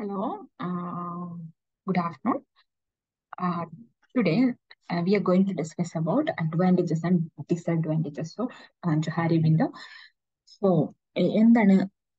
Hello, uh, good afternoon. Uh, today uh, we are going to discuss about advantages and disadvantages of uh, Johari window. So എ- എന്താണ്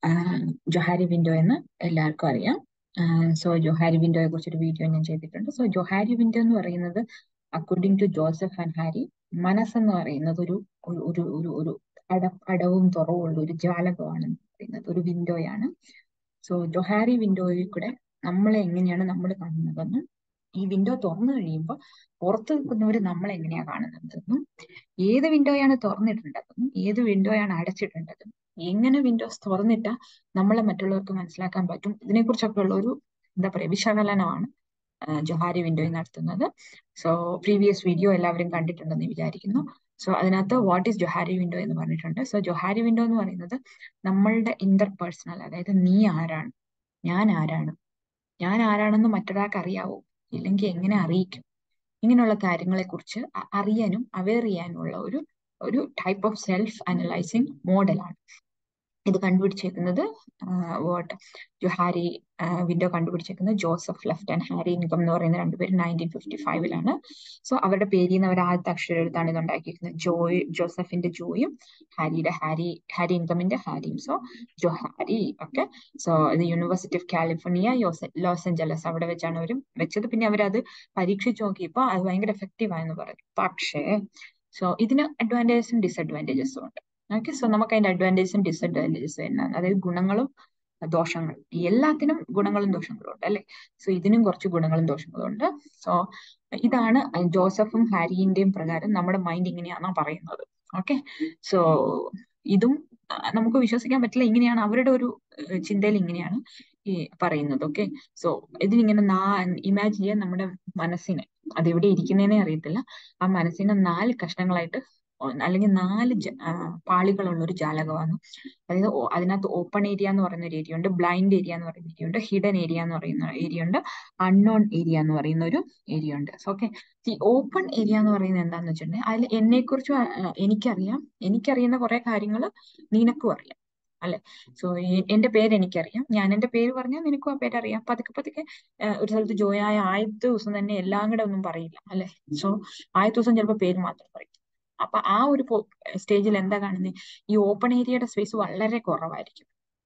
Johari window എന്ന് എല്ലാവർക്കും അറിയാം so Johari വിൻഡോയെ കുറിച്ചൊരു video ഞാൻ ചെയ്തിട്ടുണ്ട് so Johari window എന്ന് പറയുന്നത് according to Joseph and Harry മനസ്സെന്ന് പറയുന്നത് ഒരു ഒരു ഒരു ഒരു ഒരു അട അടവും തുറവും ഉള്ള ഒരു ജാലകമാണ് എന്ന് പറയുന്നത് ഒരു വിൻഡോയാണ് സോ ജൊഹാരി വിൻഡോയിൽ കൂടെ നമ്മളെ എങ്ങനെയാണ് നമ്മൾ കാണുന്നതെന്നും ഈ വിൻഡോ തുറന്നു കഴിയുമ്പോൾ പുറത്ത് നിൽക്കുന്നവർ നമ്മളെ എങ്ങനെയാ കാണുന്നതെന്നും ഏത് വിൻഡോയാണ് തുറന്നിട്ടുണ്ടതെന്നും ഏത് വിൻഡോയാണ് അടച്ചിട്ടുണ്ടതും എങ്ങനെ വിൻഡോസ് തുറന്നിട്ടാ നമ്മളെ മറ്റുള്ളവർക്ക് മനസ്സിലാക്കാൻ പറ്റും ഇതിനെക്കുറിച്ചൊക്കെ ഉള്ള ഒരു എന്താ പറയാ വിശകലനമാണ് ആ, ജൊഹാരി വിൻഡോയിൽ നടത്തുന്നത് സോ പ്രീവിയസ് വീഡിയോ എല്ലാവരും കണ്ടിട്ടുണ്ടെന്ന് വിചാരിക്കുന്നു സോ അതിനകത്ത് വാട്ട് ഈസ് ജൊഹാരി വിൻഡോ എന്ന് പറഞ്ഞിട്ടുണ്ട് സോ ജൊഹാരി വിൻഡോ എന്ന് പറയുന്നത് നമ്മളുടെ ഇന്റർ പേഴ്സണൽ അതായത് നീ ആരാണ് ഞാൻ ആരാണ് ഞാൻ ആരാണെന്ന് മറ്റൊരാൾക്ക് അറിയാവോ ഇല്ലെങ്കിൽ എങ്ങനെ അറിയിക്കും ഇങ്ങനെയുള്ള കാര്യങ്ങളെ കുറിച്ച് അറിയാനും അവെയർ ചെയ്യാനുള്ള ഒരു ഒരു ടൈപ്പ് ഓഫ് സെൽഫ് അനലൈസിങ് മോഡലാണ് ഇത് കണ്ടുപിടിച്ചേക്കുന്നത് വാട്ട് ജൊഹാരി വിൻഡോ കണ്ടുപിടിച്ചേക്കുന്നത് ജോസഫ് ലെഫ്റ്റ് ആൻഡ് ഹാരി ഇൻകം എന്ന് പറയുന്ന രണ്ടുപേരും നയൻറ്റീൻ ഫിഫ്റ്റി ഫൈവിലാണ് സോ അവരുടെ പേരിൽ നിന്ന് അവർ ആദ്യത്തെ അക്ഷരം എടുത്താണ് ഇത് ഉണ്ടാക്കിയിരിക്കുന്നത് ജോയ് ജോസഫിന്റെ ജോയും ഹാരിയുടെ ഹാരി ഹാരി ഇൻകമിന്റെ ഹാരിയും സോ ജൊഹാരി ഓക്കെ സോ ഇത് university of California Los Angeles അവിടെ വെച്ചാണ് അവർ വെച്ചത് പിന്നെ അവരത് പരീക്ഷിച്ച് നോക്കിയപ്പോൾ അത് ഭയങ്കര എഫക്റ്റീവ് ആയെന്ന് പറഞ്ഞു പക്ഷേ സോ ഇതിന് അഡ്വാൻറ്റേജസും ഡിസഡ്വാൻറ്റേജസും ഉണ്ട് ഓക്കെ സോ നമുക്ക് അതിന്റെ അഡ്വാൻറ്റേജസും ഡിസഡ്വാൻറ്റേജസും എന്നാണ് അതായത് ഗുണങ്ങളും ദോഷങ്ങൾ എല്ലാത്തിനും ഗുണങ്ങളും ദോഷങ്ങളും ഉണ്ട് അല്ലെ സോ ഇതിനും കുറച്ച് ഗുണങ്ങളും ദോഷങ്ങളും ഉണ്ട് സോ ഇതാണ് ജോസഫും ഹാരിന്റെയും പ്രകാരം നമ്മുടെ മൈൻഡ് ഇങ്ങനെയാണോ പറയുന്നത് ഓക്കെ സോ ഇതും ആ, നമുക്ക് വിശ്വസിക്കാൻ പറ്റില്ല ഇങ്ങനെയാണ് അവരുടെ ഒരു ഏഹ്, ചിന്തയിൽ ഇങ്ങനെയാണ് ഈ പറയുന്നത് ഓക്കെ സോ ഇതിനിങ്ങനെ നാ ഇമാജിൻ ചെയ്യാൻ നമ്മുടെ മനസ്സിനെ അത് എവിടെ ഇരിക്കുന്നതിനെ അറിയത്തില്ല ആ മനസ്സിനെ നാല് കഷ്ണങ്ങളായിട്ട് ഒ- അല്ലെങ്കിൽ നാല് ജ- ആ, പാളികളുള്ള ഒരു ജാലകമാണ് അതായത് ഓ- അതിനകത്ത് ഓപ്പൺ ഏരിയ എന്ന് പറയുന്ന ഒരു ഏരിയ ഉണ്ട് ബ്ലൈൻഡ് ഏരിയ എന്ന് പറയുന്ന ഏരിയ ഉണ്ട് ഹിഡൻ ഏരിയ എന്ന് പറയുന്ന ഏരിയ ഉണ്ട് അൺനോൺ ഏരിയ എന്ന് പറയുന്ന ഒരു ഏരിയ ഉണ്ട് ഓക്കെ ഈ ഓപ്പൺ ഏരിയ എന്ന് പറയുന്നത് എന്താന്ന് വെച്ചിട്ടുണ്ടെങ്കിൽ അതിൽ എന്നെ കുറിച്ച് എനിക്കറിയാം എനിക്കറിയുന്ന കുറെ കാര്യങ്ങൾ നിനക്കും അറിയാം അല്ലെ സോ എന്റെ പേര് എനിക്കറിയാം ഞാൻ എന്റെ പേര് പറഞ്ഞാൽ നിനക്കും ആ പേര് അറിയാം പതുക്കെ പതുക്കെ ആ, ഒരു സ്ഥലത്ത് ജോയ് ആയ ആദ്യത്തെ ദിവസം തന്നെ എല്ലാം കൂടെ ഒന്നും പറയില്ല അല്ലെ സോ ആദ്യത്തെ ദിവസം ചിലപ്പോൾ പേര് മാത്രം പറയും അപ്പൊ ആ ഒരു സ്റ്റേജിൽ എന്താ കാണുന്നത് ഈ ഓപ്പൺ ഏരിയയുടെ സ്പേസ് വളരെ കുറവായിരിക്കും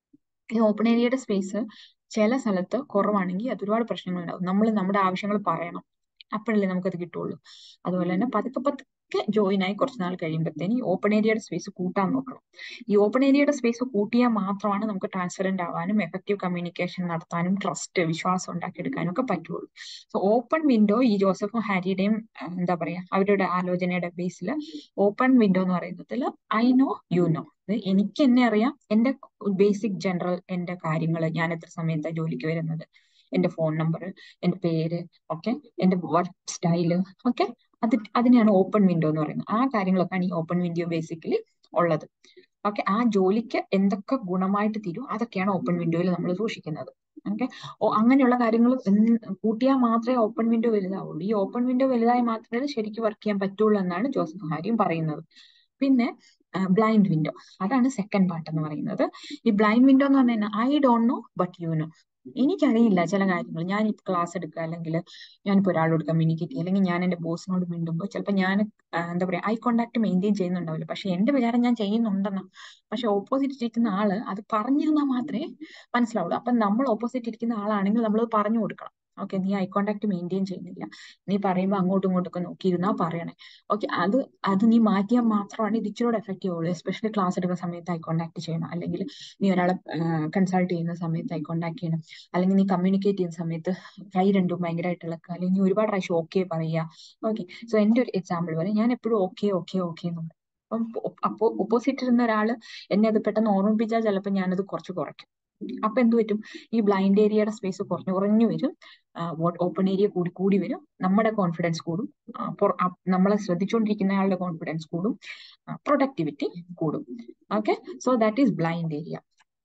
ഈ ഓപ്പൺ ഏരിയയുടെ സ്പേസ് ചില സ്ഥലത്ത് കുറവാണെങ്കിൽ അത് ഒരുപാട് പ്രശ്നങ്ങൾ ഉണ്ടാവും നമ്മൾ നമ്മുടെ ആവശ്യങ്ങൾ പറയണം അപ്പോഴല്ലേ നമുക്കത് കിട്ടുള്ളൂ അതുപോലെ തന്നെ പതുക്കെ പതുക്കെ ജോയിൻ ആയി കുറച്ച് നാൾ കഴിയുമ്പോഴത്തേന് ഈ ഓപ്പൺ ഏരിയയുടെ സ്പേസ് കൂട്ടാൻ നോക്കണം ഈ ഓപ്പൺ ഏരിയയുടെ സ്പേസ് കൂട്ടിയാൽ മാത്രമാണ് നമുക്ക് ട്രാൻസ്പെറന്റ് ആവാനും എഫക്റ്റീവ് കമ്മ്യൂണിക്കേഷൻ നടത്താനും ട്രസ്റ്റ് വിശ്വാസം ഉണ്ടാക്കിയെടുക്കാനും ഒക്കെ പറ്റുള്ളൂ സോ ഓപ്പൺ വിൻഡോ ഈ ജോസഫും ഹാരിയുടെയും ആ, എന്താ പറയാ അവരുടെ ആലോചനയുടെ ബേസിൽ ഓപ്പൺ വിൻഡോ എന്ന് പറയുന്നതിൽ ഐ നോ യു നോ എനിക്ക് എന്നെ അറിയാം എന്റെ ബേസിക് ജനറൽ എന്റെ കാര്യങ്ങൾ ഞാൻ എത്ര സമയത്താണ് ജോലിക്ക് വരുന്നത് എന്റെ ഫോൺ നമ്പർ എന്റെ പേര് ഓക്കെ എന്റെ വർക്ക് സ്റ്റൈല് ഓക്കെ അത് അതിനെയാണ് ഓപ്പൺ വിൻഡോ എന്ന് പറയുന്നത് ആ കാര്യങ്ങളൊക്കെയാണ് ഈ ഓപ്പൺ വിൻഡോ ബേസിക്കലി ഉള്ളത് ഓക്കെ ആ ജോലിക്ക് എന്തൊക്കെ ഗുണമായിട്ട് തീരും അതൊക്കെയാണ് ഓപ്പൺ വിൻഡോയിൽ നമ്മൾ സൂക്ഷിക്കുന്നത് ഓക്കെ ഓ അങ്ങനെയുള്ള കാര്യങ്ങൾ കൂട്ടിയാൽ മാത്രമേ ഓപ്പൺ വിൻഡോ വലുതാവുള്ളൂ ഈ ഓപ്പൺ വിൻഡോ വലുതായി മാത്രമേ ശരിക്കും വർക്ക് ചെയ്യാൻ പറ്റുള്ളൂ എന്നാണ് ജോസഫ് ഹാരിയും പറയുന്നത് പിന്നെ ബ്ലൈൻഡ് വിൻഡോ അതാണ് സെക്കൻഡ് പാർട്ട് എന്ന് പറയുന്നത് ഈ ബ്ലൈൻഡ് വിൻഡോ എന്ന് പറഞ്ഞാൽ I don't know but you know എനിക്കറിയില്ല ചില കാര്യങ്ങൾ ഞാൻ ഇപ്പൊ ക്ലാസ് എടുക്കുക അല്ലെങ്കിൽ ഞാനിപ്പോൾ ഒരാളോട് കമ്മ്യൂണിക്കേറ്റ് ചെയ്യുക അല്ലെങ്കിൽ ഞാൻ എന്റെ ബോസിനോട് മിണ്ടുമ്പോൾ ചിലപ്പോൾ ഞാൻ ആ, എന്താ പറയാ ഐ കോണ്ടാക്ട് മെയിൻറ്റെയിൻ ചെയ്യുന്നുണ്ടാവില്ല പക്ഷെ എന്റെ വിചാരം ഞാൻ ചെയ്യുന്നുണ്ടെന്നാ പക്ഷെ ഓപ്പോസിറ്റ് ഇരിക്കുന്ന ആള് അത് പറഞ്ഞു തന്നാൽ മാത്രമേ മനസ്സിലാവുള്ളൂ അപ്പൊ നമ്മൾ ഓപ്പോസിറ്റ് ഇരിക്കുന്ന ആളാണെങ്കിൽ നമ്മൾ പറഞ്ഞു കൊടുക്കണം ഓക്കെ നീ ഐ കോണ്ടാക്ട് മെയിൻറ്റെയിൻ ചെയ്യുന്നില്ല നീ പറയുമ്പോൾ അങ്ങോട്ടും ഇങ്ങോട്ടും ഒക്കെ നോക്കിയിരുന്നാ പറയണേ ഓക്കെ അത് അത് നീ മാറ്റിയാൽ മാത്രമാണ് ഇത് ഇച്ചിരൂടെ എഫക്റ്റീവ് ഉള്ളൂ എസ്പെഷ്യലി ക്ലാസ് എടുക്കുന്ന സമയത്ത് ഐ കോണ്ടാക്ട് ചെയ്യണം അല്ലെങ്കിൽ നീ ഒരാളെ കൺസൾട്ട് ചെയ്യുന്ന സമയത്ത് ഐ കോണ്ടാക്ട് ചെയ്യണം അല്ലെങ്കിൽ നീ കമ്മ്യൂണിക്കേറ്റ് ചെയ്യുന്ന സമയത്ത് കൈ രണ്ടും ഭയങ്കരമായിട്ട് ഇളക്കുക അല്ലെങ്കിൽ നീ ഒരുപാട് പ്രാവശ്യം ഓക്കെ പറയുക ഓക്കെ സോ എന്റെ ഒരു എക്സാമ്പിൾ പറയും ഞാൻ എപ്പോഴും ഓക്കെ ഓക്കെ ഓക്കെ എന്ന് പറയും അപ്പം അപ്പോ ഓപ്പോസിറ്റ് ഇരുന്ന ഒരാള് എന്നെ അത് പെട്ടെന്ന് ഓർമ്മിപ്പിച്ചാൽ ചിലപ്പോൾ ഞാനത് കുറച്ച് കുറയ്ക്കും അപ്പൊ എന്ത് പറ്റും ഈ ബ്ലൈൻഡ് ഏരിയയുടെ സ്പേസ് കുറഞ്ഞു കുറഞ്ഞു വരും ഓപ്പൺ ഏരിയ കൂടി കൂടി വരും നമ്മുടെ കോൺഫിഡൻസ് കൂടും ആ, പൊറ- ആ, നമ്മളെ ശ്രദ്ധിച്ചുകൊണ്ടിരിക്കുന്ന ആളുടെ കോൺഫിഡൻസ് കൂടും പ്രൊഡക്ടിവിറ്റി കൂടും okay so that is blind area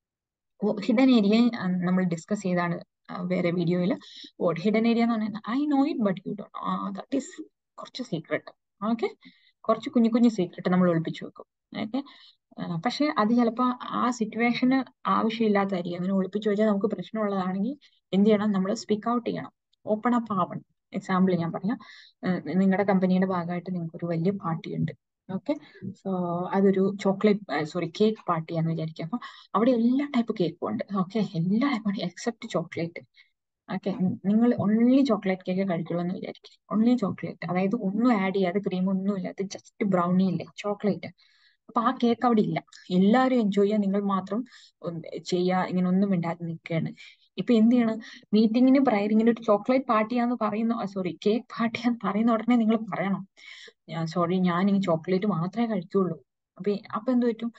hidden area നമ്മൾ ഡിസ്കസ് ചെയ്താണ് ആ, വേറെ വീഡിയോയിൽ ഹിഡൻ ഏരിയ എന്ന് പറഞ്ഞാൽ I know it but you do that is കുറച്ച് സീക്രട്ട് ഓക്കെ കുറച്ച് കുഞ്ഞു കുഞ്ഞു സീക്രട്ട് നമ്മൾ ഒളിപ്പിച്ചു വെക്കും ഓക്കെ പക്ഷെ അത് ചിലപ്പോൾ ആ സിറ്റുവേഷന് ആവശ്യമില്ലാത്തതായിരിക്കും അങ്ങനെ ഒളിപ്പിച്ചു വെച്ചാൽ നമുക്ക് പ്രശ്നമുള്ളതാണെങ്കിൽ എന്ത് ചെയ്യണം നമ്മൾ സ്പീക്ക് ഔട്ട് ചെയ്യണം ഓപ്പൺ അപ്പ് ആവണം എക്സാമ്പിൾ ഞാൻ പറയാം നിങ്ങളുടെ കമ്പനിയുടെ ഭാഗമായിട്ട് നിങ്ങൾക്ക് ഒരു വലിയ പാർട്ടി ഉണ്ട് ഓക്കെ സോ അതൊരു ചോക്ലേറ്റ് സോറി കേക്ക് പാർട്ടിയാന്ന് വിചാരിക്കുക അപ്പൊ അവിടെ എല്ലാ ടൈപ്പ് കേക്കും ഉണ്ട് ഓക്കെ എല്ലാ ടൈപ്പ് എക്സെപ്റ്റ് ചോക്ലേറ്റ് ഓക്കെ നിങ്ങൾ ഓൺലി ചോക്ലേറ്റ് കേക്ക് കഴിക്കുള്ളൂ എന്ന് വിചാരിക്കും ഓൺലി ചോക്ലേറ്റ് അതായത് ഒന്നും ആഡ് ചെയ്യാതെ ക്രീം ഒന്നും ഇല്ലാതെ ജസ്റ്റ് ബ്രൗണി ഇല്ലേ ചോക്ലേറ്റ് അപ്പൊ ആ കേക്ക് അവിടെ ഇല്ല എല്ലാവരും എൻജോയ് ചെയ്യാൻ നിങ്ങൾ മാത്രം ചെയ്യാ ഇങ്ങനെ ഒന്നും മിണ്ടാതെ നിൽക്കുകയാണ് ഇപ്പൊ എന്ത് ചെയ്യണം മീറ്റിങ്ങിന് പ്രയർ ഇങ്ങനെ ഒരു ചോക്ലേറ്റ് പാർട്ടിയാന്ന് പറയുന്ന സോറി കേക്ക് പാർട്ടിയാന്ന് പറയുന്ന ഉടനെ നിങ്ങൾ പറയണം സോറി ഞാൻ ഈ ചോക്ലേറ്റ് മാത്രമേ കഴിക്കുള്ളൂ അപ്പൊ അപ്പൊ എന്ത് പറ്റും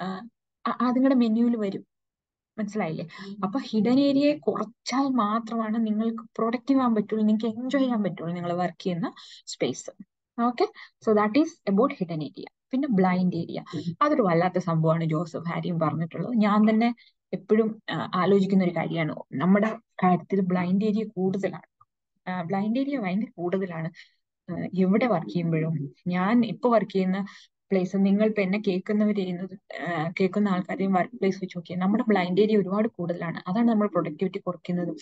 അത് നിങ്ങളുടെ മെനുവിൽ വരും മനസ്സിലായില്ലേ അപ്പൊ ഹിഡൻ ഏരിയയെ കുറച്ചാൽ മാത്രമാണ് നിങ്ങൾക്ക് പ്രൊഡക്റ്റീവ് ആകാൻ പറ്റുള്ളൂ നിങ്ങൾക്ക് എൻജോയ് ചെയ്യാൻ പറ്റുള്ളൂ നിങ്ങൾ വർക്ക് ചെയ്യുന്ന space okay so that is about hidden area പിന്നെ ബ്ലൈൻഡ് ഏരിയ അതൊരു വല്ലാത്ത സംഭവമാണ് ജോസഫ് ഹാരിയും പറഞ്ഞിട്ടുള്ളത് ഞാൻ തന്നെ എപ്പോഴും ആലോചിക്കുന്ന ഒരു കാര്യമാണ് നമ്മുടെ കാര്യത്തിൽ ബ്ലൈൻഡ് ഏരിയ കൂടുതലാണ് ബ്ലൈൻഡ് ഏരിയ ഭയങ്കര കൂടുതലാണ് എവിടെ വർക്ക് ചെയ്യുമ്പോഴും ഞാൻ ഇപ്പൊ വർക്ക് ചെയ്യുന്ന പ്ലേസ് നിങ്ങൾ ഇപ്പൊ എന്നെ കേൾക്കുന്നവർ ചെയ്യുന്നത് കേൾക്കുന്ന ആൾക്കാരെയും വർക്ക് പ്ലേസ് വെച്ച് നോക്കിയാൽ നമ്മുടെ ബ്ലൈൻഡ് ഏരിയ ഒരുപാട് കൂടുതലാണ് അതാണ് നമ്മൾ പ്രൊഡക്ടിവിറ്റി കുറയ്ക്കുന്നത്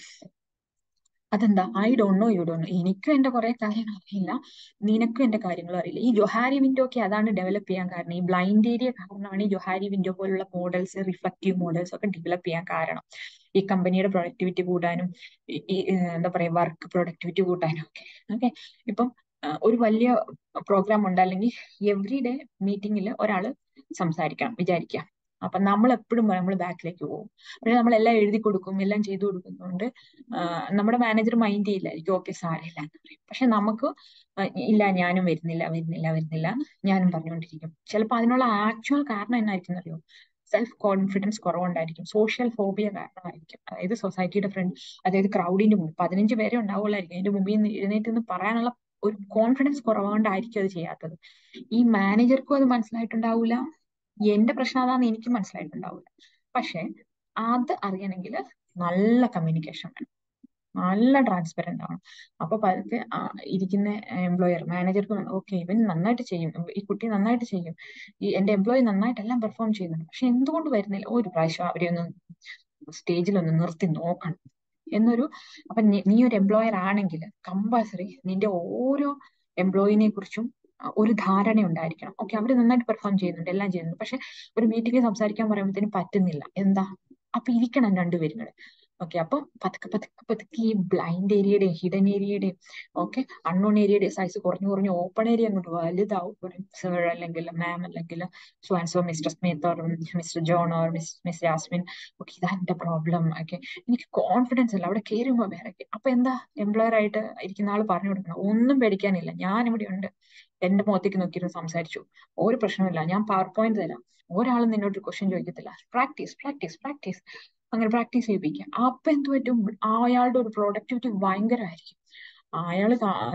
അതെന്താ I don't know you don't know എനിക്കും എന്റെ കുറെ കാര്യങ്ങൾ അറിയില്ല നിനക്കും എന്റെ കാര്യങ്ങളും അറിയില്ല ഈ ജൊഹാരി വിൻഡോ ഒക്കെ അതാണ് ഡെവലപ്പ് ചെയ്യാൻ കാരണം ഈ ബ്ലൈൻഡ് ഏരിയ കാരണമാണ് ഈ ജൊഹാരി വിൻഡോ പോലുള്ള മോഡൽസ് റിഫ്ലക്റ്റീവ് മോഡൽസ് ഒക്കെ ഡെവലപ്പ് ചെയ്യാൻ കാരണം ഈ കമ്പനിയുടെ പ്രൊഡക്ടിവിറ്റി കൂടാനും ഈ എന്താ പറയാ വർക്ക് പ്രൊഡക്ടിവിറ്റി കൂട്ടാനും ഒക്കെ ഓക്കെ ഇപ്പം ഒരു വലിയ പ്രോഗ്രാം ഉണ്ട് അല്ലെങ്കിൽ എവറി ഡേ മീറ്റിംഗിൽ ഒരാൾ സംസാരിക്കണം വിചാരിക്കാം അപ്പൊ നമ്മൾ എപ്പോഴും നമ്മൾ ബാക്കിലേക്ക് പോകും പക്ഷെ നമ്മൾ എല്ലാം എഴുതി കൊടുക്കും എല്ലാം ചെയ്തു കൊടുക്കുന്നുണ്ട് നമ്മുടെ മാനേജർ മൈൻഡ് ചെയ്യില്ലായിരിക്കും ഓക്കെ സാരമില്ല എന്ന് പറയും പക്ഷെ നമുക്ക് ഇല്ല ഞാനും വരുന്നില്ല വരുന്നില്ല വരുന്നില്ല ഞാനും പറഞ്ഞുകൊണ്ടിരിക്കും ചിലപ്പോൾ അതിനുള്ള ആക്ച്വൽ കാരണം എന്നായിരിക്കും അറിയോ സെൽഫ് കോൺഫിഡൻസ് കുറവുണ്ടായിരിക്കും സോഷ്യൽ ഫോബിയ കാരണമായിരിക്കും അതായത് സൊസൈറ്റിയുടെ ഫ്രണ്ട് അതായത് ക്രൗഡിന്റെ മുമ്പ് പതിനഞ്ച് പേരെ ഉണ്ടാവുള്ളായിരിക്കും അതിന്റെ മുമ്പിൽ നിന്ന് എഴുന്നേറ്റ് നിന്ന് പറയാനുള്ള ഒരു കോൺഫിഡൻസ് കുറവുകൊണ്ടായിരിക്കും അത് ചെയ്യാത്തത് ഈ മാനേജർക്കും അത് മനസ്സിലായിട്ടുണ്ടാവില്ല എന്റെ പ്രശ്നം അതാന്ന് എനിക്ക് മനസ്സിലായിട്ടുണ്ടാവില്ല പക്ഷെ അത് അറിയണമെങ്കിൽ നല്ല കമ്മ്യൂണിക്കേഷൻ വേണം നല്ല ട്രാൻസ്പെറന്റ് ആവണം അപ്പൊ പതുക്കെ ഇരിക്കുന്ന എംപ്ലോയർ മാനേജർക്ക് ഓക്കെ ഇവൻ നന്നായിട്ട് ചെയ്യും ഈ കുട്ടി നന്നായിട്ട് ചെയ്യും ഈ എന്റെ എംപ്ലോയി നന്നായിട്ട് എല്ലാം പെർഫോം ചെയ്യുന്നുണ്ട് പക്ഷെ എന്തുകൊണ്ട് വരുന്നില്ല ഒരു പ്രാവശ്യം അവരെ ഒന്ന് സ്റ്റേജിൽ ഒന്ന് നിർത്തി നോക്കണം എന്നൊരു അപ്പൊ നീ ഒരു എംപ്ലോയർ ആണെങ്കിൽ കമ്പൾസറി നിന്റെ ഓരോ എംപ്ലോയിനെ കുറിച്ചും ഒരു ധാരണ ഉണ്ടായിരിക്കണം ഓക്കെ അവർ നന്നായിട്ട് പെർഫോം ചെയ്യുന്നുണ്ട് എല്ലാം ചെയ്യുന്നുണ്ട് പക്ഷെ ഒരു മീറ്റിംഗിൽ സംസാരിക്കാൻ പറയുമ്പോഴത്തേനും പറ്റുന്നില്ല എന്താ അപ്പൊ ഇരിക്കണം രണ്ടുപേരും കൂടെ ഓക്കെ അപ്പൊ പതുക്കെ പതുക്കെ പതുക്കെ ഈ ബ്ലൈൻഡ് ഏരിയയുടെയും ഹിഡൻ ഏരിയയുടെയും ഓക്കെ അൺനോൺ ഏരിയയുടെ സൈസ് കുറഞ്ഞു കുറഞ്ഞു ഓപ്പൺ ഏരിയ അങ്ങോട്ട് വലുതാവും ഒരു സർ അല്ലെങ്കിൽ മാം അല്ലെങ്കിൽ so and so mister Smith or mister John or miss miss Jasmine okay ഇതാ എന്റെ പ്രോബ്ലം ഓക്കെ എനിക്ക് കോൺഫിഡൻസ് ഇല്ല അവിടെ കയറുമ്പോൾ വേറെ അപ്പൊ എന്താ എംപ്ലോയർ ആയിട്ട് ഇരിക്കുന്ന ആൾ പറഞ്ഞു കൊടുക്കണം ഒന്നും പേടിക്കാനില്ല ഞാൻ ഇവിടെ ഉണ്ട് എന്റെ മുഖത്തേക്ക് നോക്കിയിട്ട് സംസാരിച്ചു ഒരു പ്രശ്നമില്ല ഞാൻ പവർ പോയിന്റ് തരാം ഒരാളും നിന്നോട് ക്വസ്റ്റ്യൻ ചോദിക്കത്തില്ല പ്രാക്ടീസ് പ്രാക്ടീസ് പ്രാക്ടീസ് അങ്ങനെ പ്രാക്ടീസ് ചെയ്യിപ്പിക്കുക അപ്പൊ എന്ത് പറ്റും അയാളുടെ ഒരു പ്രൊഡക്ടിവിറ്റി ഭയങ്കരമായിരിക്കും അയാൾ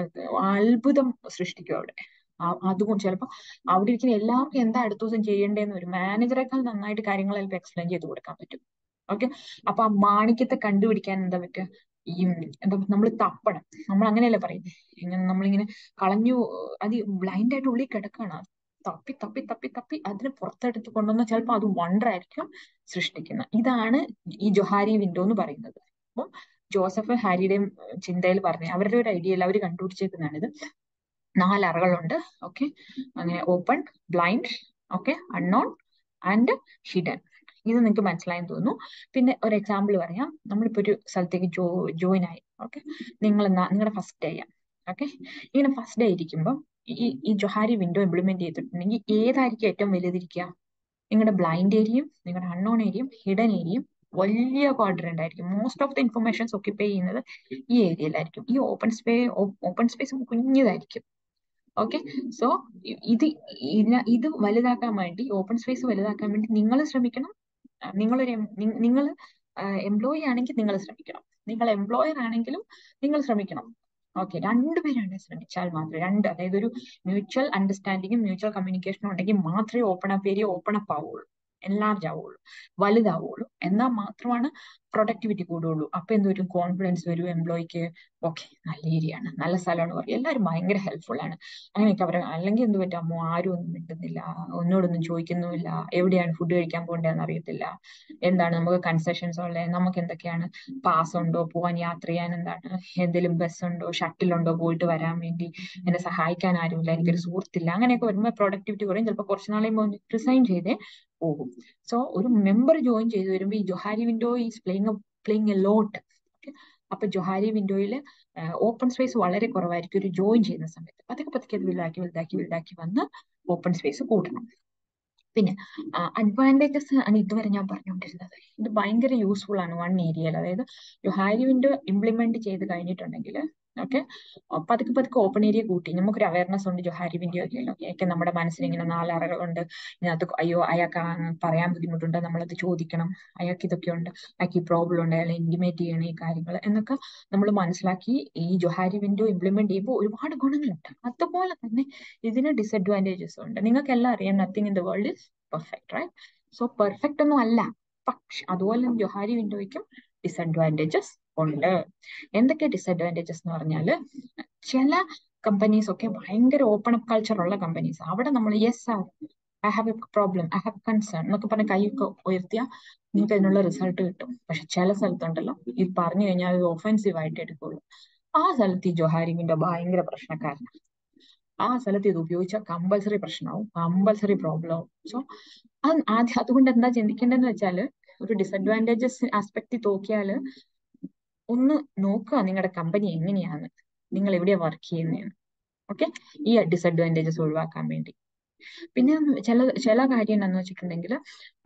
അത്ഭുതം സൃഷ്ടിക്കും അവിടെ അതുകൊണ്ട് ചിലപ്പോൾ അവിടെ ഇരിക്കുന്ന എല്ലാവർക്കും എന്താ അടുത്ത ദിവസം ചെയ്യേണ്ടതെന്ന് ഒരു മാനേജറേക്കാൾ നന്നായിട്ട് കാര്യങ്ങൾ ചിലപ്പോൾ എക്സ്പ്ലെയിൻ ചെയ്ത് കൊടുക്കാൻ പറ്റും ഓക്കെ അപ്പൊ ആ മാണിക്യത്തെ കണ്ടുപിടിക്കാൻ എന്താ പറ്റുക ഈ എന്താ നമ്മൾ തപ്പണം നമ്മൾ അങ്ങനെയല്ലേ പറയുന്നത് ഇങ്ങനെ നമ്മളിങ്ങനെ കളഞ്ഞു അത് ബ്ലൈൻഡ് ആയിട്ട് ഉള്ളിൽ കിടക്കുകയാണ് തപ്പി തപ്പി തപ്പി തപ്പി അതിനെ പുറത്തെടുത്ത് കൊണ്ടുവന്ന ചിലപ്പോൾ അത് വണ്ടർ ആയിരിക്കും സൃഷ്ടിക്കുന്നത് ഇതാണ് ഈ ജൊഹാരി വിൻഡോ എന്ന് പറയുന്നത് അപ്പം ജോസഫ് ഹാരിയുടെയും ചിന്തയിൽ പറഞ്ഞ അവരുടെ ഒരു ഐഡിയയിൽ അവർ കണ്ടുപിടിച്ചേക്കുന്നതാണ് ഇത് നാല് അറകളുണ്ട് ഓക്കെ അങ്ങനെ open blind okay unknown and hidden ഇത് നിങ്ങൾക്ക് മനസ്സിലായെന്ന് തോന്നുന്നു പിന്നെ ഒരു എക്സാമ്പിൾ പറയാം നമ്മളിപ്പോ ഒരു സ്ഥലത്തേക്ക് ജോ ജോയിൻ ആയി ഓക്കെ നിങ്ങൾ നിങ്ങളുടെ ഫസ്റ്റ് ഡേ ഓക്കെ ഇങ്ങനെ ഫസ്റ്റ് ഡേ ഇരിക്കുമ്പോൾ ഈ ഈ ജൊഹാരി വിൻഡോ ഇംപ്ലിമെന്റ് ചെയ്തിട്ടുണ്ടെങ്കിൽ ഏതായിരിക്കും ഏറ്റവും വലുതിരിക്കുക നിങ്ങളുടെ ബ്ലൈൻഡ് ഏരിയയും നിങ്ങളുടെ അൺനോൺ ഏരിയയും ഹിഡൻ ഏരിയയും വലിയ ക്വാഡ്രന്റ് ആയിരിക്കും most of the informations occupy ചെയ്യുന്നത് ഈ ഏരിയയിലായിരിക്കും ഈ ഓപ്പൺ സ്പേസ് ഓപ്പൺ സ്പേസ് കുഞ്ഞിതായിരിക്കും ഓക്കെ സോ ഇത് ഇത് വലുതാക്കാൻ വേണ്ടി ഓപ്പൺ സ്പേസ് വലുതാക്കാൻ വേണ്ടി നിങ്ങൾ ശ്രമിക്കണം നിങ്ങളൊരു നിങ്ങൾ എംപ്ലോയി ആണെങ്കിൽ നിങ്ങൾ ശ്രമിക്കണം നിങ്ങൾ എംപ്ലോയർ ആണെങ്കിലും നിങ്ങൾ ശ്രമിക്കണം ഓക്കെ രണ്ടുപേരും ശ്രമിച്ചാൽ മാത്രമേ രണ്ട് അതായത് ഒരു മ്യൂച്വൽ അണ്ടർസ്റ്റാൻഡിങ്ങും മ്യൂച്വൽ കമ്മ്യൂണിക്കേഷനും ഉണ്ടെങ്കിൽ മാത്രമേ open up area open up ആവുള്ളൂ എൻലാർജ് ആവുള്ളൂ വലുതാവുള്ളൂ എന്നാൽ മാത്രമാണ് പ്രൊഡക്ടിവിറ്റി കൂടുള്ളൂ അപ്പൊ എന്തൊരു കോൺഫിഡൻസ് വരും എംപ്ലോയിക്ക് ഓക്കെ നല്ല ഏരിയയാണ് നല്ല സ്ഥലമാണ് പറയും എല്ലാവരും ഭയങ്കര ഹെൽപ്ഫുൾ ആണ് അങ്ങനെയൊക്കെ അവർ അല്ലെങ്കിൽ എന്ത് പറ്റാമോ ആരും ഒന്നും മിണ്ടുന്നില്ല ഒന്നോടൊന്നും ചോദിക്കുന്നുമില്ല എവിടെയാണ് ഫുഡ് കഴിക്കാൻ പോകേണ്ടതെന്ന് അറിയത്തില്ല എന്താണ് നമുക്ക് കൺസെഷൻസ് ഉള്ളത് നമുക്ക് എന്തൊക്കെയാണ് പാസ് ഉണ്ടോ പോവാൻ യാത്ര ചെയ്യാൻ എന്താണ് എന്തെങ്കിലും ബസ് ഉണ്ടോ ഷട്ടിലുണ്ടോ പോയിട്ട് വരാൻ വേണ്ടി എന്നെ സഹായിക്കാൻ ആരുമില്ല എനിക്കൊരു സുഹൃത്തില്ല അങ്ങനെയൊക്കെ വരുമ്പോൾ പ്രൊഡക്ടിവിറ്റി കുറയും ചിലപ്പോൾ കുറച്ച് നാളെ റിസൈൻ ചെയ്തേ പോകും സോ ഒരു മെമ്പർ ജോയിൻ ചെയ്ത് വരുമ്പോൾ ഈ Johari window is playing playing a lot അപ്പൊ ജൊഹാരി വിൻഡോയിൽ ഓപ്പൺ സ്പേസ് വളരെ കുറവായിരിക്കും ഒരു ജോയിൻ ചെയ്യുന്ന സമയത്ത് പതുക്കെ പതുക്കെ അത് വലുതാക്കി വലുതാക്കി വലുതാക്കി വന്ന് ഓപ്പൺ സ്പേസ് കൂട്ടണം പിന്നെ അഡ്വാൻറ്റേജസ് ആണ് ഇതുവരെ ഞാൻ പറഞ്ഞുകൊണ്ടിരുന്നത് ഇത് ഭയങ്കര യൂസ്ഫുൾ ആണ് വൺ ഏരിയയിൽ അതായത് ജൊഹാരി വിൻഡോ ഇംപ്ലിമെന്റ് ചെയ്ത് കഴിഞ്ഞിട്ടുണ്ടെങ്കിൽ ഓക്കെ പതുക്കെ പതുക്കെ ഓപ്പൺ ഏരിയ കൂട്ടി നമുക്കൊരു അവയർനെസ് ഉണ്ട് ജൊഹാരി വിൻഡോ ഒക്കെ നമ്മുടെ മനസ്സിൽ ഇങ്ങനെ നാലറകളുണ്ട് ഇതിനകത്ത് അയ്യോ അയാൾക്ക് പറയാൻ ബുദ്ധിമുട്ടുണ്ട് നമ്മളത് ചോദിക്കണം അയാൾക്ക് ഇതൊക്കെ ഉണ്ട് അയാൾക്ക് ഈ പ്രോബ്ലം ഉണ്ട് അയാൾ ഇൻറ്റിമേറ്റ് ചെയ്യണം ഈ കാര്യങ്ങൾ എന്നൊക്കെ നമ്മൾ മനസ്സിലാക്കി ഈ ജൊഹാരി വിൻഡോ ഇംപ്ലിമെന്റ് ചെയ്യുമ്പോൾ ഒരുപാട് ഗുണങ്ങളുണ്ട് അതുപോലെ തന്നെ ഇതിന് ഡിസഡ്വാൻറ്റേജസ് ഉണ്ട് നിങ്ങൾക്ക് എല്ലാം അറിയാം nothing in the world is perfect right so perfect ഒന്നും അല്ല പക്ഷെ അതുപോലെ ജൊഹാരി വിൻഡോയ്ക്കും ഡിസഡ്വാൻറ്റേജസ് ഉണ്ട് എന്തൊക്കെ ഡിസഡ്വാൻറ്റേജസ് എന്ന് പറഞ്ഞാൽ ചില കമ്പനീസ് ഒക്കെ ഭയങ്കര ഓപ്പൺ അപ്പ് കൾച്ചർ ഉള്ള കമ്പനീസ് അവിടെ നമ്മൾ yes or I have a problem I have concern എന്നൊക്കെ പറഞ്ഞ് കൈയൊക്കെ ഉയർത്തിയാൽ നിങ്ങൾക്ക് അതിനുള്ള റിസൾട്ട് കിട്ടും പക്ഷെ ചില സ്ഥലത്തുണ്ടല്ലോ ഇത് പറഞ്ഞു കഴിഞ്ഞാൽ അത് ഒഫെൻസീവ് ആയിട്ട് എടുക്കുള്ളൂ ആ സ്ഥലത്ത് ഈ ജൊഹാരിമിന്റെ ഭയങ്കര പ്രശ്നക്കാരനാണ് ആ സ്ഥലത്ത് ഇത് ഉപയോഗിച്ചാൽ കമ്പൽസറി പ്രശ്നമാവും കമ്പൽസറി പ്രോബ്ലം ആവും സോ അത് ആദ്യം അതുകൊണ്ട് എന്താ ചിന്തിക്കേണ്ടതെന്ന് വെച്ചാൽ ഒരു ഡിസഡ്വാൻറ്റേജസ് ആസ്പെക്ട് നോക്കിയാൽ ഒന്ന് നോക്കുക നിങ്ങളുടെ കമ്പനി എങ്ങനെയാണ് നിങ്ങൾ എവിടെയാ വർക്ക് ചെയ്യുന്നതെന്ന് ഓക്കെ ഈ ഡിസഡ്വാൻറ്റേജസ് ഒഴിവാക്കാൻ വേണ്ടി പിന്നെ ചില ചില കാര്യം എന്താണെന്ന് വെച്ചിട്ടുണ്ടെങ്കിൽ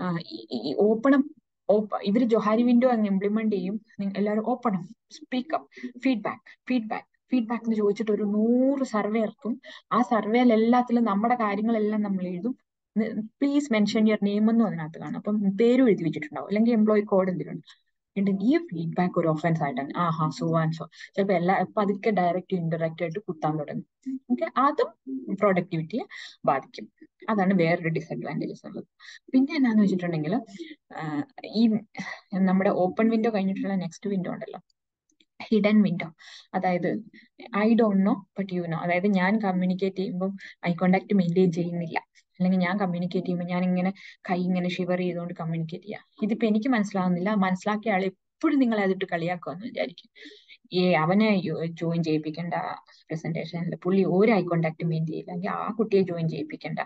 ഈ ഓപ്പൺ ഇവർ ജൊഹാരി വിൻഡോ അങ്ങ് ഇംപ്ലിമെന്റ് ചെയ്യും എല്ലാവരും open speak up feedback feedback feedback എന്ന് ചോദിച്ചിട്ട് ഒരു നൂറ് സർവേ ഇറക്കും ആ സർവേയിൽ എല്ലാത്തിലും നമ്മുടെ കാര്യങ്ങളെല്ലാം നമ്മൾ എഴുതും പ്ലീസ് മെൻഷൻ യുവർ നെയിം എന്നും അതിനകത്ത് കാണും അപ്പം പേരും എഴുതി വെച്ചിട്ടുണ്ടാവും അല്ലെങ്കിൽ എംപ്ലോയി കോഡ് എന്തെങ്കിലും ഉണ്ട് ഈ ഫീഡ്ബാക്ക് ഒരു ഒഫൻസ് ആയിട്ടാണ് ആ ഹാ സോ ആൻഡ് സോ ചിലപ്പോൾ എല്ലാ പതുക്കെ ഡയറക്റ്റ് ഇൻഡയറക്റ്റ് ആയിട്ട് കുത്താൻ തുടങ്ങും ഓക്കെ അതും പ്രൊഡക്ടിവിറ്റിയെ ബാധിക്കും അതാണ് വേറൊരു ഡിസഡ്വാൻറ്റേജസ് ഉള്ളത് പിന്നെ എന്നാന്ന് വെച്ചിട്ടുണ്ടെങ്കിൽ ഈ നമ്മുടെ ഓപ്പൺ വിൻഡോ കഴിഞ്ഞിട്ടുള്ള നെക്സ്റ്റ് വിൻഡോ ഉണ്ടല്ലോ ഹിഡൻ വിൻഡോ അതായത് I don't know but you know അതായത് ഞാൻ കമ്മ്യൂണിക്കേറ്റ് ചെയ്യുമ്പോൾ ഐ കോണ്ടാക്ട് മെയിൻറ്റെയിൻ ചെയ്യുന്നില്ല അല്ലെങ്കിൽ ഞാൻ കമ്മ്യൂണിക്കേറ്റ് ചെയ്യുമ്പോൾ ഞാൻ ഇങ്ങനെ കൈ ഇങ്ങനെ ഷിവർ ചെയ്തുകൊണ്ട് കമ്മ്യൂണിക്കേറ്റ് ചെയ്യാം ഇതിപ്പോ എനിക്ക് മനസ്സിലാവുന്നില്ല മനസ്സിലാക്കിയ ആൾ എപ്പോഴും നിങ്ങളെ അതിട്ട് കളിയാക്കുമെന്ന് വിചാരിക്കും ഏ അവനെ ജോയിൻ ചെയ്യിപ്പിക്കേണ്ട പ്രസന്റേഷനിൽ പുള്ളി ഒരു ഐ കോണ്ടാക്ട് മെയിൻ ചെയ്യില്ല അല്ലെങ്കിൽ ആ കുട്ടിയെ ജോയിൻ ചെയ്യിപ്പിക്കേണ്ട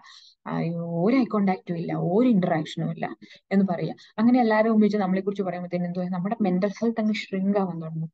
ഒരു ഐ കോണ്ടാക്റ്റും ഇല്ല ഒരു ഇന്ററാക്ഷനും ഇല്ല എന്ന് പറയാം അങ്ങനെ എല്ലാവരും ഉപയോഗിച്ച് നമ്മളെ കുറിച്ച് പറയുമ്പോഴത്തേനും എന്തോ നമ്മുടെ മെന്റൽ ഹെൽത്ത് അങ്ങ് ഷ്രിങ്ക് ആവാൻ തുടങ്ങും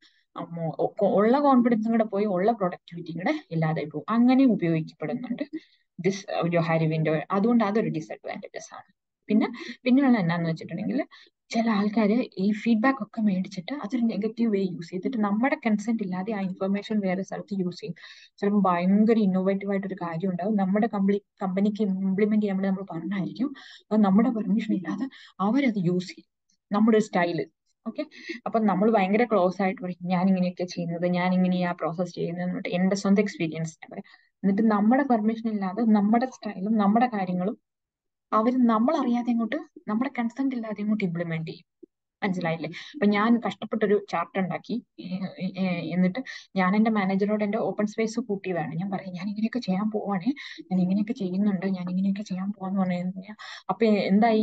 ഉള്ള കോൺഫിഡൻസും കൂടെ പോയി ഉള്ള പ്രൊഡക്ടിവിറ്റിയും കൂടെ ഇല്ലാതായി പോകും അങ്ങനെ ഉപയോഗിക്കപ്പെടുന്നുണ്ട് ദിസ് ജൊഹാരി വിൻഡോ അതുകൊണ്ട് അതൊരു ഡിസഡ്വാൻറ്റേജസ് ആണ് പിന്നെ പിന്നെയുള്ള എന്നാന്ന് വെച്ചിട്ടുണ്ടെങ്കിൽ ചില ആൾക്കാർ ഈ ഫീഡ്ബാക്ക് ഒക്കെ മേടിച്ചിട്ട് അതൊരു നെഗറ്റീവ് വേ യൂസ് ചെയ്തിട്ട് നമ്മുടെ കൺസെന്റ് ഇല്ലാതെ ആ ഇൻഫർമേഷൻ വേറെ സ്ഥലത്ത് യൂസ് ചെയ്യും ചിലപ്പോൾ ഭയങ്കര ഇന്നോവേറ്റീവ് ആയിട്ടൊരു കാര്യം ഉണ്ടാവും നമ്മുടെ കമ്പനി കമ്പനിക്ക് ഇംപ്ലിമെന്റ് ചെയ്യാൻ വേണ്ടി നമ്മൾ പറഞ്ഞായിരിക്കും അത് നമ്മുടെ പെർമിഷൻ ഇല്ലാതെ അവരത് യൂസ് ചെയ്യും നമ്മുടെ സ്റ്റൈല് ഓക്കെ അപ്പൊ നമ്മൾ ഭയങ്കര ക്ലോസ് ആയിട്ട് പറയും ഞാൻ ഇങ്ങനെയൊക്കെ ചെയ്യുന്നത് ഞാൻ ഇങ്ങനെ ആ പ്രോസസ് ചെയ്യുന്നത് എന്റെ സ്വന്തം എക്സ്പീരിയൻസ് എന്നിട്ട് നമ്മുടെ പെർമിഷൻ ഇല്ലാതെ നമ്മുടെ സ്റ്റൈലും നമ്മുടെ കാര്യങ്ങളും അവർ നമ്മൾ അറിയാതെ ഇങ്ങോട്ട് നമ്മുടെ കൺസെന്റ് ഇല്ലാതെ ഇങ്ങോട്ട് ഇംപ്ലിമെന്റ് ചെയ്യും മനസ്സിലായില്ലേ അപ്പൊ ഞാൻ കഷ്ടപ്പെട്ടൊരു ചാർട്ട് ഉണ്ടാക്കി എന്നിട്ട് ഞാൻ എന്റെ മാനേജറോട് എന്റെ ഓപ്പൺ സ്പേസ് കൂട്ടിയതാണ് ഞാൻ പറയും ഞാൻ ഇങ്ങനെയൊക്കെ ചെയ്യാൻ പോവാണേ ഞാൻ ഇങ്ങനെയൊക്കെ ചെയ്യുന്നുണ്ട് ഞാൻ ഇങ്ങനെയൊക്കെ ചെയ്യാൻ പോവാന്ന് പറഞ്ഞു കഴിഞ്ഞാൽ അപ്പൊ എന്തായി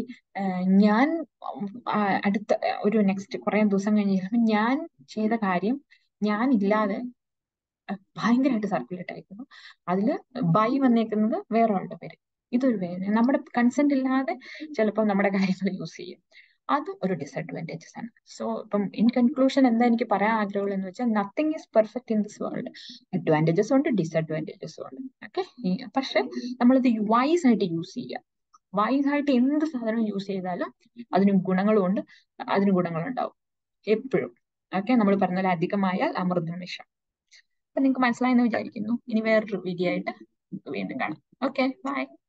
ഞാൻ അടുത്ത ഒരു നെക്സ്റ്റ് കുറെ ദിവസം കഴിഞ്ഞ് ഞാൻ ചെയ്ത കാര്യം ഞാൻ ഇല്ലാതെ ഭയങ്കരമായിട്ട് സർക്കുലേറ്റ് ആയിരുന്നു അതില് ബൈ വന്നേക്കുന്നത് വേറൊരാളുടെ പേര് ഇതൊരു വേദന നമ്മുടെ കൺസെന്റ് ഇല്ലാതെ ചിലപ്പോൾ നമ്മുടെ കാര്യങ്ങൾ യൂസ് ചെയ്യും അതും ഒരു ഡിസഡ്വാൻറ്റേജസ് ആണ് സോ ഇപ്പം ഇൻ കൺക്ലൂഷൻ എന്താ എനിക്ക് പറയാൻ ആഗ്രഹമുള്ളത് എന്ന് വെച്ചാൽ nothing is perfect in this world advantages ഉണ്ട് ഡിസഡ്വാൻറ്റേജസും ഉണ്ട് ഓക്കെ പക്ഷെ നമ്മളിത് വൈസ് ആയിട്ട് യൂസ് ചെയ്യുക വൈസ് ആയിട്ട് എന്ത് സാധനം യൂസ് ചെയ്താലും അതിന് ഗുണങ്ങളും ഉണ്ട് അതിന് ഗുണങ്ങളുണ്ടാവും എപ്പോഴും ഓക്കെ നമ്മൾ പറഞ്ഞ പോലെ അധികമായാൽ അമൃതം വിഷം അപ്പൊ നിങ്ങൾക്ക് മനസ്സിലായെന്ന് വിചാരിക്കുന്നു ഇനി വേറൊരു വീഡിയോ ആയിട്ട് വീണ്ടും കാണാം ഓക്കെ ബൈ